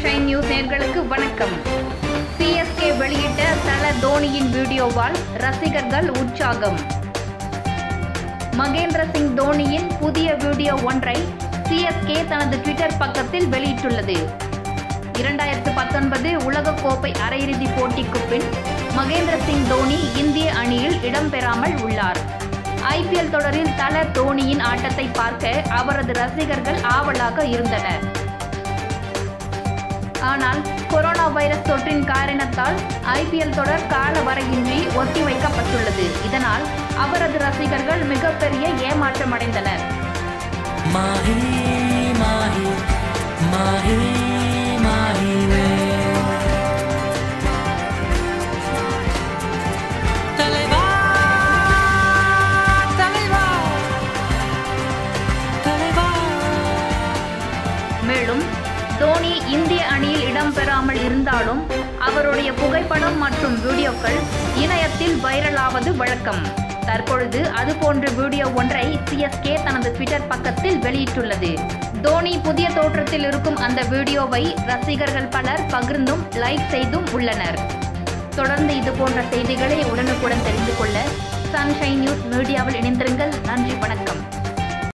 sunshine news நேர்களுக்கு வணக்கம் CSK வெளியிட்ட தல தோனியின் வீடியோவால் ரசிகர்கள் உற்சாகம் மகேந்திர சிங் தோனியின் புதிய வீடியோ ஒன்றை சிஎஸ்கே தனது ட்விட்டர் பக்கத்தில் வெளியிட்டுள்ளது இரண்டாயிரத்து பத்தொன்பது உலகக்கோப்பை அரையிறுதி போட்டிக்கு பின் மகேந்திர சிங் தோனி இந்திய அணியில் இடம்பெறாமல் உள்ளார் ஐபிஎல் தொடரில் தல தோனியின் ஆட்டத்தை பார்க்க அவரது ரசிகர்கள் ஆவலாக இருந்தனர் ஆனால் கொரோனா வைரஸ் தொற்றின் காரணத்தால் ஐபிஎல் தொடர் காலவரையின்றி ஒத்திவைக்கப்பட்டுள்ளது இதனால் அவரது ரசிகர்கள் மிகப்பெரிய ஏமாற்றமடைந்தனர் மாஹி மாஹி மாஹி மாஹி வே தலைவா தலைவா தலைவா மேலும் தோனி இந்திய அணியில் இடம்பெறாமல் இருந்தாலும் அவருடைய புகைப்படம் மற்றும் வீடியோக்கள் இணையத்தில் வைரலாவது வழக்கம் தற்பொழுது அதுபோன்ற வீடியோ ஒன்றை சிஎஸ்கே தனது ட்விட்டர் பக்கத்தில் வெளியிட்டுள்ளது தோனி புதிய தோற்றத்தில் இருக்கும் அந்த வீடியோவை ரசிகர்கள் பலர் பகிர்ந்தும் லைக் செய்தும் உள்ளனர் தொடர்ந்து இது போன்ற செய்திகளை உடனுக்குடன் தெரிந்து கொள்ள சன்ஷைன் நியூஸ் மீடியாவில் இணைந்திருங்கள் நன்றி வணக்கம்